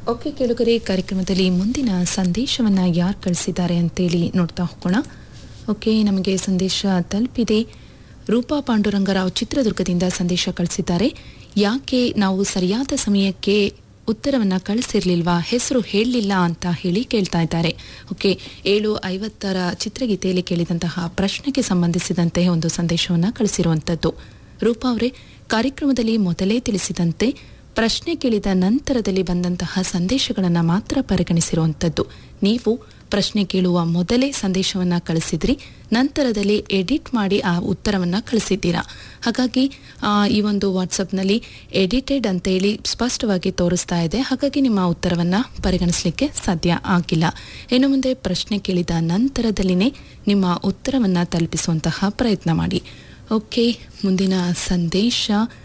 okay ಕೇಳುಗರೆ ಕಾರ್ಯಕ್ರಮದಲ್ಲಿ ಮುಂದಿನ ಸಂದೇಶವನ್ನು ಯಾರು ಕಳಿಸಿದ್ದಾರೆ ಅಂತೇಳಿ ನೋಡ್ತಾ ಹೋಗೋಣ ಓಕೆ ನಮಗೆ ಸಂದೇಶ ತಲುಪಿದೆ ರೂಪಾ ಪಾಂಡುರಂಗರಾವ್ ಚಿತ್ರದುರ್ಗದಿಂದ ಸಂದೇಶ ಕಳಿಸಿದ್ದಾರೆ ಯಾಕೆ ನಾವು ಸರಿಯಾದ ಸಮಯಕ್ಕೆ ಉತ್ತರವನ್ನು ಕಳಿಸಿರ್ಲಿಲ್ವಾ ಹೆಸರು ಹೇಳಲಿಲ್ಲ ಅಂತ ಹೇಳಿ ಕೇಳ್ತಾ ಇದ್ದಾರೆ ಓಕೆ ಏಳು ಐವತ್ತರ ಚಿತ್ರಗೀತೆಯಲ್ಲಿ ಕೇಳಿದಂತಹ ಪ್ರಶ್ನೆಗೆ ಸಂಬಂಧಿಸಿದಂತೆ ಒಂದು ಸಂದೇಶವನ್ನು ಕಳಿಸಿರುವಂಥದ್ದು ರೂಪಾ ಅವರೇ ಕಾರ್ಯಕ್ರಮದಲ್ಲಿ ಮೊದಲೇ ತಿಳಿಸಿದಂತೆ ಪ್ರಶ್ನೆ ಕೇಳಿದ ನಂತರದಲ್ಲಿ ಬಂದಂತಹ ಸಂದೇಶಗಳನ್ನು ಮಾತ್ರ ಪರಿಗಣಿಸಿರುವಂಥದ್ದು ನೀವು ಪ್ರಶ್ನೆ ಕೇಳುವ ಮೊದಲೇ ಸಂದೇಶವನ್ನು ಕಳಿಸಿದ್ರಿ ನಂತರದಲ್ಲಿ ಎಡಿಟ್ ಮಾಡಿ ಆ ಉತ್ತರವನ್ನು ಕಳಿಸಿದ್ದೀರಾ ಹಾಗಾಗಿ ಆ, ಈ ಒಂದು ವಾಟ್ಸಪ್ನಲ್ಲಿ ಎಡಿಟೆಡ್ ಅಂತೇಳಿ ಸ್ಪಷ್ಟವಾಗಿ ತೋರಿಸ್ತಾ ಇದೆ ಹಾಗಾಗಿ ನಿಮ್ಮ ಉತ್ತರವನ್ನು ಪರಿಗಣಿಸಲಿಕ್ಕೆ ಸಾಧ್ಯ ಆಗಿಲ್ಲ ಇನ್ನು ಮುಂದೆ ಪ್ರಶ್ನೆ ಕೇಳಿದ ನಂತರದಲ್ಲಿನೇ ನಿಮ್ಮ ಉತ್ತರವನ್ನು ತಲುಪಿಸುವಂತಹ ಪ್ರಯತ್ನ ಮಾಡಿ ಓಕೆ ಮುಂದಿನ ಸಂದೇಶ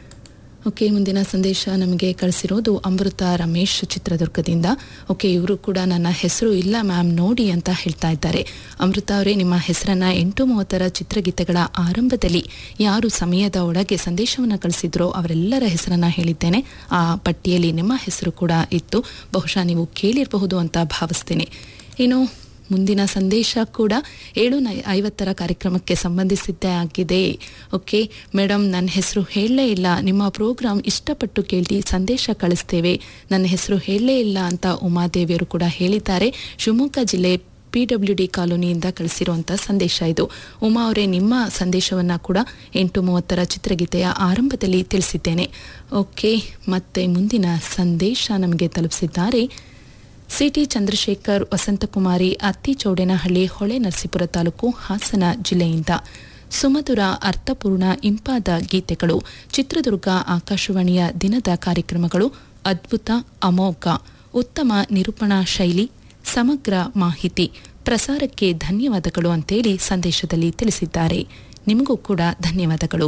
ಓಕೆ ಮುಂದಿನ ಸಂದೇಶ ನಮಗೆ ಕಳಿಸಿರೋದು ಅಮೃತ ರಮೇಶ್ ಚಿತ್ರದುರ್ಗದಿಂದ ಓಕೆ ಇವರು ಕೂಡ ನನ್ನ ಹೆಸರು ಇಲ್ಲ ಮ್ಯಾಮ್ ನೋಡಿ ಅಂತ ಹೇಳ್ತಾ ಇದ್ದಾರೆ ಅಮೃತ ಅವರೇ ನಿಮ್ಮ ಹೆಸರನ್ನ ಎಂಟು ಮೂವತ್ತರ ಚಿತ್ರಗೀತೆಗಳ ಆರಂಭದಲ್ಲಿ ಯಾರು ಸಮಯದ ಒಳಗೆ ಸಂದೇಶವನ್ನು ಕಳಿಸಿದ್ರೋ ಅವರೆಲ್ಲರ ಹೆಸರನ್ನ ಹೇಳಿದ್ದೇನೆ ಆ ಪಟ್ಟಿಯಲ್ಲಿ ನಿಮ್ಮ ಹೆಸರು ಕೂಡ ಇತ್ತು ಬಹುಶಃ ನೀವು ಕೇಳಿರಬಹುದು ಅಂತ ಭಾವಿಸ್ತೇನೆ ಇನ್ನು ಮುಂದಿನ ಸಂದೇಶ ಕೂಡ ಏಳು ನೈ ಐವತ್ತರ ಕಾರ್ಯಕ್ರಮಕ್ಕೆ ಸಂಬಂಧಿಸಿದ್ದೇ ಆಗಿದೆ ಓಕೆ ಮೇಡಮ್ ನನ್ನ ಹೆಸರು ಹೇಳಲೇ ಇಲ್ಲ ನಿಮ್ಮ ಪ್ರೋಗ್ರಾಮ್ ಇಷ್ಟಪಟ್ಟು ಕೇಳಿ ಸಂದೇಶ ಕಳಿಸ್ತೇವೆ ನನ್ನ ಹೆಸರು ಹೇಳಲೇ ಇಲ್ಲ ಅಂತ ಉಮಾದೇವಿಯವರು ಕೂಡ ಹೇಳಿದ್ದಾರೆ ಶಿವಮೊಗ್ಗ ಜಿಲ್ಲೆ ಪಿ ಡಬ್ಲ್ಯೂ ಡಿ ಕಾಲೋನಿಯಿಂದ ಕಳಿಸಿರುವಂಥ ಸಂದೇಶ ಇದು ಉಮಾ ಅವರೇ ನಿಮ್ಮ ಸಂದೇಶವನ್ನು ಕೂಡ ಎಂಟು ಮೂವತ್ತರ ಚಿತ್ರಗೀತೆಯ ಆರಂಭದಲ್ಲಿ ತಿಳಿಸಿದ್ದೇನೆ ಓಕೆ ಮತ್ತೆ ಮುಂದಿನ ಸಂದೇಶ ನಮಗೆ ತಲುಪಿಸಿದ್ದಾರೆ ಸಿಟಿ ಚಂದ್ರಶೇಖರ್ ವಸಂತಕುಮಾರಿ ಅತ್ತಿಚೌಡೇನಹಳ್ಳಿ ಹೊಳೆ ನರಸೀಪುರ ತಾಲೂಕು ಹಾಸನ ಜಿಲ್ಲೆಯಿಂದ ಸುಮಧುರ ಅರ್ಥಪೂರ್ಣ ಇಂಪಾದ ಗೀತೆಗಳು ಚಿತ್ರದುರ್ಗ ಆಕಾಶವಾಣಿಯ ದಿನದ ಕಾರ್ಯಕ್ರಮಗಳು ಅದ್ಭುತ ಅಮೋಘ ಉತ್ತಮ ನಿರೂಪಣಾ ಶೈಲಿ ಸಮಗ್ರ ಮಾಹಿತಿ ಪ್ರಸಾರಕ್ಕೆ ಧನ್ಯವಾದಗಳು ಅಂತೇಳಿ ಸಂದೇಶದಲ್ಲಿ ತಿಳಿಸಿದ್ದಾರೆ ನಿಮಗೂ ಕೂಡ ಧನ್ಯವಾದಗಳು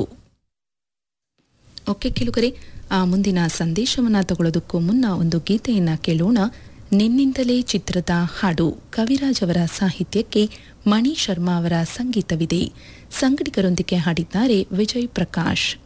ಓಕೆ ಕೇಳುಗರೆ ಆ ಮುಂದಿನ ಸಂದೇಶವನ್ನು ತಗೊಳ್ಳೋದಕ್ಕೂ ಮುನ್ನ ಒಂದು ಗೀತೆಯನ್ನ ಕೇಳೋಣ ನಿನ್ನಿಂದಲೇ ಚಿತ್ರದ ಹಾಡು ಕವಿರಾಜ್ ಅವರ ಸಾಹಿತ್ಯಕ್ಕೆ ಮಣಿ ಶರ್ಮಾ ಅವರ ಸಂಗೀತವಿದೆ ಸಂಗಡಿಗರೊಂದಿಗೆ ಹಾಡಿದ್ದಾರೆ ವಿಜಯ್ ಪ್ರಕಾಶ್